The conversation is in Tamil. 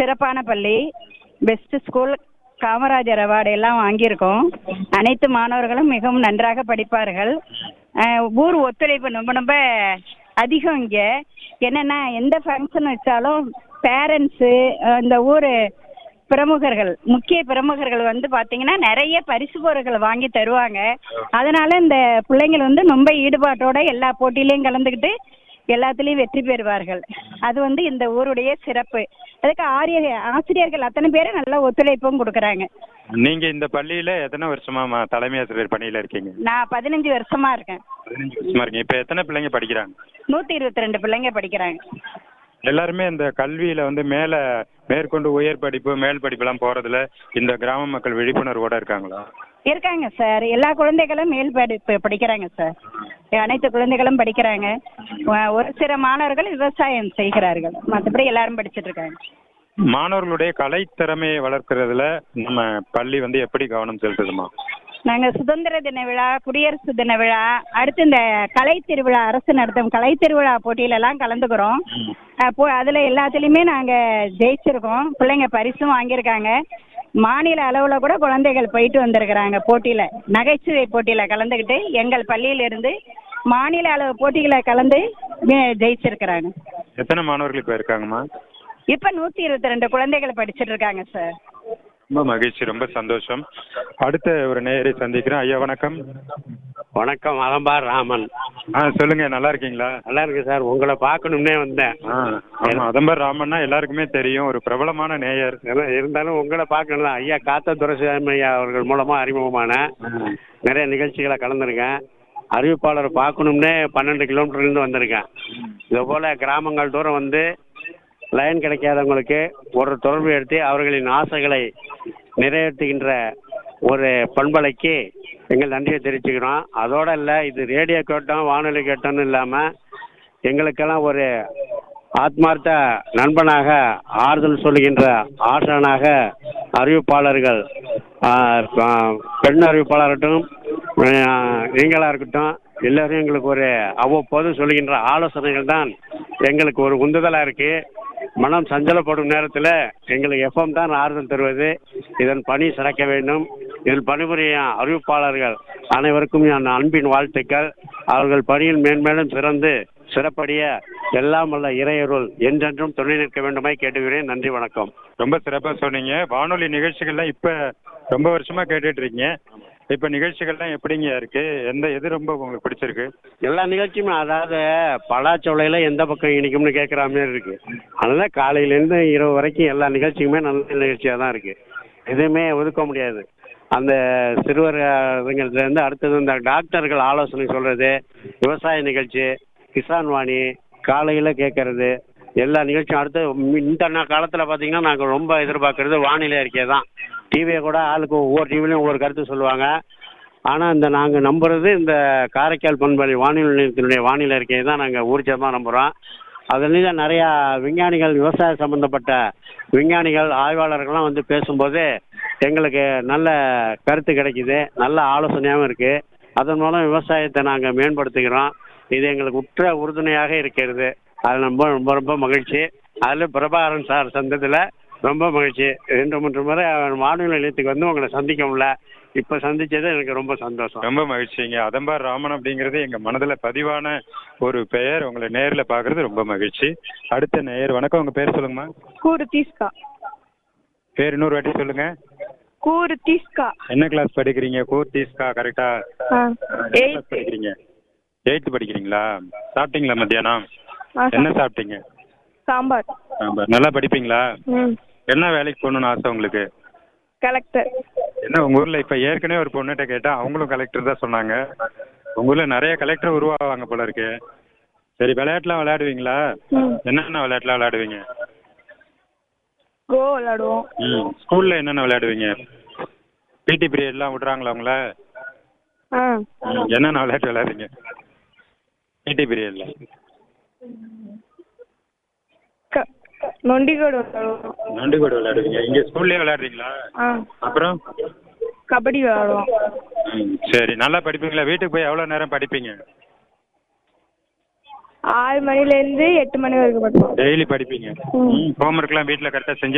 சிறப்பான பள்ளி பெஸ்ட் ஸ்கூல் காமராஜர் அவார்டு எல்லாம் வாங்கியிருக்கோம் அனைத்து மாணவர்களும் மிகவும் நன்றாக படிப்பார்கள் அஹ், ஊர் ஒத்துழைப்பு ரொம்ப ரொம்ப அதிகம் இங்கே என்னென்னா எந்த ஃபங்க்ஷன் வச்சாலும் பேரண்ட்ஸு இந்த ஊர் பிரமுகர்கள் முக்கிய பிரமுகர்கள் வந்து பார்த்தீங்கன்னா நிறைய பரிசு பொருட்கள் வாங்கி தருவாங்க அதனால இந்த பிள்ளைங்கள் வந்து ரொம்ப ஈடுபாட்டோட எல்லா போட்டியிலையும் கலந்துக்கிட்டு எல்லாத்துலேயும் வெற்றி பெறுவார்கள் அது வந்து இந்த ஊருடைய சிறப்பு அதுக்கு ஆரிய ஆசிரியர்கள் அத்தனை பேரும் நல்ல ஒத்துழைப்பும் கொடுக்குறாங்க நீங்க இந்த பள்ளியில எத்தனை வருஷமா மா- தலைமை ஆசிரியர் பணியில இருக்கீங்க நான் பதினஞ்சு வருஷமா இருக்கேன் பதினஞ்சு வருஷமா இருக்கீங்க இப்ப எத்தனை பிள்ளைங்க படிக்கிறாங்க நூற்றி இருபத்தி ரெண்டு பிள்ளைங்க படிக்கிறாங்க எல்லாருமே இந்த கல்வியில வந்து மேல மேற்கொண்டு உயர் படிப்பு மேல் படிப்புலாம் போறதுல இந்த கிராம மக்கள் விழிப்புணர்வோட இருக்காங்களா இருக்காங்க சார் எல்லா குழந்தைகளும் மேல் படிப்பு படிக்கிறாங்க சார் அனைத்து குழந்தைகளும் படிக்கிறாங்க ஒ- ஒரு சில மாணவர்கள் விவசாயம் செய்கிறார்கள் மற்றபடி எல்லாரும் படிச்சிட்டு இருக்காங்க மாணவர்களுடைய கலைத்திறமையை வளர்க்கறதுல நம்ம பள்ளி வந்து எப்படி கவனம் செலுத்துதுமா நாங்கள் சுதந்திர தின விழா குடியரசு தின விழா அடுத்து இந்த கலை திருவிழா அரசு நடத்தும் கலை திருவிழா போட்டியிலலாம் கலந்துக்கிறோம் அப்போ அதில் எல்லாத்துலேயுமே நாங்கள் ஜெயிச்சிருக்கோம் பிள்ளைங்க பரிசும் வாங்கியிருக்காங்க மாநில அளவில் கூட குழந்தைகள் போயிட்டு வந்திருக்கிறாங்க போட்டியில் நகைச்சுவை போட்டியில் கலந்துக்கிட்டு எங்கள் பள்ளியிலிருந்து மாநில அளவு போட்டிகளை கலந்து வி- ஜெயிச்சிருக்கிறாங்க எத்தனை மாணவர்கள் இப்ப இருக்காங்கம்மா இப்போ நூற்றி இருபத்தி ரெண்டு குழந்தைகள் படிச்சிட்டு இருக்காங்க சார் ரொம்ப மகிழ்ச்சி ரொம்ப சந்தோஷம் அடுத்த ஒரு நேயரை சந்திக்கிறேன் ஐயா வணக்கம் வணக்கம் அலம்பார் ராமன் ஆ சொல்லுங்க நல்லா இருக்கீங்களா நல்லா இருக்கு சார் உங்களை பார்க்கணும்னே வந்தேன் ஆ ஆமா அதம்பர் ராமன்னா எல்லாருக்குமே தெரியும் ஒரு பிரபலமான நேயர் ஏன்னா, இருந்தாலும் உங்களை பார்க்கணும் தான் ஐயா காத்த துரசாமி ஐயா அவர்கள் மூலமா அறிமுகமான நிறைய நிகழ்ச்சிகளை கலந்துருக்கேன் அறிவிப்பாளரை பார்க்கணும்னே பன்னெண்டு கிலோமீட்டர்லேருந்து வந்திருக்கேன் இது போல கிராமங்கள் தூரம் வந்து லைன் கிடைக்காதவங்களுக்கு ஒரு தொடர்பு எடுத்து அவர்களின் ஆசைகளை நிறைவேற்றுகின்ற ஒரு பண்பலைக்கு எங்கள் நன்றியை தெரிவிச்சுக்கிறோம் அதோட இல்லை இது ரேடியோ கேட்டோம் வானொலி கேட்டோம்னு இல்லாமல் எங்களுக்கெல்லாம் ஒரு ஆத்மார்த்த நண்பனாக ஆறுதல் சொல்லுகின்ற ஆசானாக அறிவிப்பாளர்கள் ஆ, ஆ, பெண் அறிவிப்பாளராகட்டும் ஆ, நீங்களா இருக்கட்டும் எல்லாரும் எங்களுக்கு ஒரு அவ்வப்போது சொல்லுகின்ற ஆலோசனைகள் தான் எங்களுக்கு ஒரு உந்துதலாக இருக்கு மனம் சஞ்சலப்படும் நேரத்தில் எங்களுக்கு எஃப்எம் தான் ஆறுதல் தருவது இதன் பணி சிறக்க வேண்டும் இதில் பணிபுரியும் அறிவிப்பாளர்கள் அனைவருக்கும் என் அன்பின் வாழ்த்துக்கள் அவர்கள் பணியில் மேன்மேலும் சிறந்து சிறப்படைய எல்லாம் வல்ல இறையருள் என்றென்றும் துணை நிற்க வேண்டுமாய் கேட்டுக்கிறேன் நன்றி வணக்கம் ரொம்ப சிறப்பா சொன்னீங்க வானொலி நிகழ்ச்சிகள்லாம் இப்ப ரொம்ப வருஷமா கேட்டுட்டு இருக்கீங்க இப்ப நிகழ்ச்சிகள்லாம் எப்படிங்க இருக்கு எந்த எது ரொம்ப உங்களுக்கு பிடிச்சிருக்கு எல்லா நிகழ்ச்சியுமே அதாவது பலாச்சோலையில் எந்த பக்கம் இனிக்கும்னு கேட்குற மாதிரி இருக்கு அதனால காலையிலேருந்து இரவு வரைக்கும் எல்லா நிகழ்ச்சியுமே நல்ல நிகழ்ச்சியாக தான் இருக்கு எதுவுமே ஒதுக்க முடியாது அந்த சிறுவர் இதுங்கள்லேருந்து அடுத்தது இந்த டாக்டர்கள் ஆலோசனை சொல்கிறது விவசாய நிகழ்ச்சி கிசான் வாணி காலையில் கேட்கறது எல்லா நிகழ்ச்சியும் அடுத்து மி- இந்த நா- காலத்தில் பார்த்தீங்கன்னா நாங்கள் ரொம்ப எதிர்பார்க்கறது வானிலை அறிக்கை தான் டிவியை கூட ஆளுக்கு ஒவ்வொரு டிவிலையும் ஒவ்வொரு கருத்து சொல்லுவாங்க ஆனால் இந்த நாங்கள் நம்புறது இந்த காரைக்கால் பண்பலை வானிலை நிலையத்தினுடைய வானிலை அறிக்கையை தான் நாங்கள் ஊர்ஜிதமாக நம்புகிறோம் அதுலேயும் நிறையா விஞ்ஞானிகள் விவசாய சம்மந்தப்பட்ட விஞ்ஞானிகள் ஆய்வாளர்கள்லாம் வந்து பேசும்போது எங்களுக்கு நல்ல கருத்து கிடைக்குது நல்ல ஆலோசனையாகவும் இருக்குது அதன் மூலம் விவசாயத்தை நாங்கள் மேம்படுத்துகிறோம் இது எங்களுக்கு உற்ற உறுதுணையாக இருக்கிறது அது ரொம்ப ரொம்ப ரொம்ப மகிழ்ச்சி அதில் பிரபாகரன் சார் சந்தத்தில் ரொம்ப மகிழ்ச்சி ரெண்டு மூன்று முறை வானொலி நிலையத்துக்கு வந்து உங்களை சந்திக்க முடியல இப்போ சந்திச்சது எனக்கு ரொம்ப சந்தோஷம் ரொம்ப மகிழ்ச்சிங்க அதம்பார் ராமன் அப்படிங்கிறது எங்க மனதுல பதிவான ஒரு பெயர் உங்களை நேர்ல பாக்குறது ரொம்ப மகிழ்ச்சி அடுத்த நேயர் வணக்கம் உங்க பேர் சொல்லுங்கம்மா கூறு தீஸ்கா பேர் இன்னொரு வாட்டி சொல்லுங்க கூறு தீஸ்கா என்ன கிளாஸ் படிக்கிறீங்க கூர்த்திஸ்கா கரெக்டா எயிட் படிக்கிறீங்க எயித்து படிக்கிறீங்களா சாப்பிட்டீங்களா மத்தியானம் என்ன சாப்பிட்டீங்க சாம்பார் சாம்பார் நல்லா படிப்பீங்களா ம் என்ன வேலைக்கு போகணும்னு ஆசை உங்களுக்கு கலெக்டர் என்ன உங்க ஊர்ல இப்ப ஏற்கனவே ஒரு பொண்ணுகிட்ட கேட்டா அவங்களும் கலெக்டர் தான் சொன்னாங்க உங்க ஊர்ல நிறைய கலெக்டர் உருவாவாங்க போல இருக்கு சரி விளையாட்டுலாம் விளையாடுவீங்களா ம் என்னென்ன விளையாட்டுலாம் விளையாடுவீங்க கோ விளாடுவோம் ம் ஸ்கூல்ல என்னென்ன விளையாடுவீங்க பிடி பீரியட்லாம் விடுறாங்களா உங்கள ஆ ம், என்னென்ன விளையாட்டு விளையாடுறீங்க பிடி பீரியட்ல க நொண்டிகோடு விளாடுவோம் நண்டு கூட விளையாடுவீங்க இங்க ஸ்கூல்லயே விளையாடுறீங்களா ஆ அப்புறம் கபடி விளாடுவோம் ம், சரி நல்லா படிப்பீங்களா வீட்டுக்கு போய் எவ்வளவு நேரம் படிப்பீங்க ஆறு மணிலேருந்து எட்டு மணி வரைக்கும் படிப்போம் டெய்லி படிப்பீங்க ஹோம்ஒர்க்லாம் வீட்டில் கரெக்டாக செஞ்சு